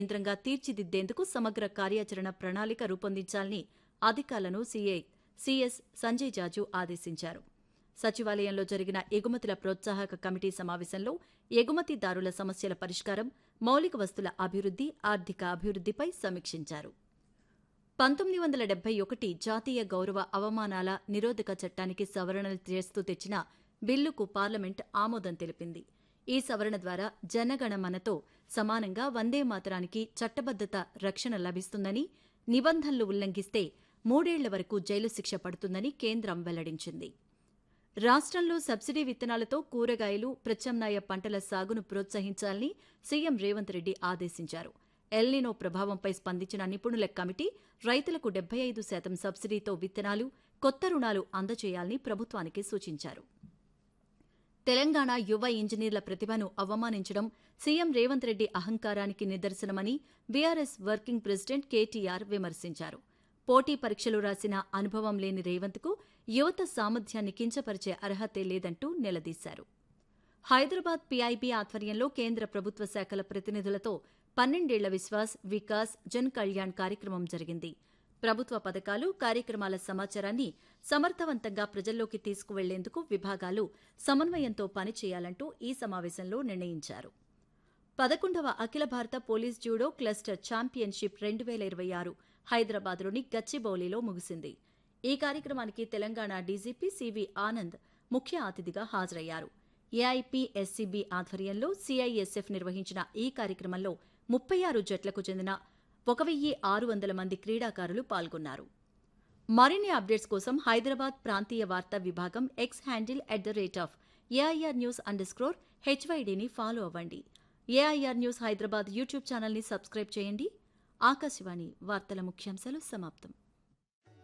కేంద్రంగా తీర్చిదిద్దేందుకు సమగ్ర కార్యాచరణ ప్రణాళిక రూపొందించాలని అధికారులను సీఐ సీఎస్ సంజయ్ జాజు ఆదేశించారు సచివాలయంలో జరిగిన ఎగుమతుల ప్రోత్సాహక కమిటీ సమావేశంలో ఎగుమతిదారుల సమస్యల పరిష్కారం మౌలిక వస్తుల అభివృద్ది ఆర్థిక అభివృద్దిపై సమీక్షించారు పంతొమ్మిది వందల డెబ్బై ఒకటి జాతీయ గౌరవ అవమానాల నిరోధక చట్టానికి సవరణలు చేస్తూ తెచ్చిన బిల్లుకు పార్లమెంట్ ఆమోదం తెలిపింది ఈ సవరణ ద్వారా జనగణమనతో సమానంగా వందే మాతరానికి చట్టబద్దత రక్షణ లభిస్తుందని నిబంధనలు ఉల్లంఘిస్తే మూడేళ్ల వరకు జైలు శిక్ష పడుతుందని కేంద్రం వెల్లడించింది రాష్ట్రంలో సబ్సిడీ విత్తనాలతో కూరగాయలు ప్రత్యామ్నాయ పంటల సాగును ప్రోత్సహించాలని సీఎం రేవంత్ రెడ్డి ఆదేశించారు ఎల్నినో ప్రభావంపై స్పందించిన నిపుణుల కమిటీ రైతులకు డెబ్బై ఐదు శాతం సబ్సిడీతో విత్తనాలు కొత్త రుణాలు అందజేయాలని ప్రభుత్వానికి సూచించారు తెలంగాణ యువ ఇంజనీర్ల ప్రతిభను అవమానించడం సీఎం రేవంత్ రెడ్డి అహంకారానికి నిదర్శనమని బీఆర్ఎస్ వర్కింగ్ ప్రెసిడెంట్ కేటీఆర్ విమర్శించారు పోటీ పరీక్షలు రాసిన అనుభవం లేని రేవంత్కు యువత సామర్థ్యాన్ని కించపరిచే అర్హతే లేదంటూ నిలదీశారు హైదరాబాద్ పీఐబీ ఆధ్వర్యంలో కేంద్ర ప్రభుత్వ శాఖల ప్రతినిధులతో పన్నెండేళ్ల విశ్వాస్ వికాస్ జన్ కళ్యాణ్ కార్యక్రమం జరిగింది ప్రభుత్వ పథకాలు కార్యక్రమాల సమాచారాన్ని సమర్థవంతంగా ప్రజల్లోకి తీసుకువెళ్లేందుకు విభాగాలు సమన్వయంతో పనిచేయాలంటూ ఈ సమావేశంలో నిర్ణయించారు పదకొండవ అఖిల భారత పోలీస్ జూడో క్లస్టర్ ఛాంపియన్షిప్ రెండు వేల ఇరవై ఆరు హైదరాబాద్లోని గచ్చిబౌలిలో ముగిసింది ఈ కార్యక్రమానికి తెలంగాణ డీజీపీ సివి ఆనంద్ ముఖ్య అతిథిగా హాజరయ్యారు ఏఐపీఎస్సీబీ ఆధ్వర్యంలో సీఐఎస్ఎఫ్ నిర్వహించిన ఈ కార్యక్రమంలో ముప్పై ఆరు జట్లకు చెందిన ఒక వెయ్యి ఆరు వందల మంది క్రీడాకారులు పాల్గొన్నారు మరిన్ని అప్డేట్స్ కోసం హైదరాబాద్ ప్రాంతీయ వార్తా విభాగం X handle at the rate of AIR news underscore హెచ్వైడీని ఫాలో అవ్వండి ఏఐఆర్ న్యూస్ హైదరాబాద్ యూట్యూబ్ ఛానల్ని సబ్స్క్రైబ్ చేయండి ఆకాశవాణి వార్తల ముఖ్యాంశాలు సమాప్తం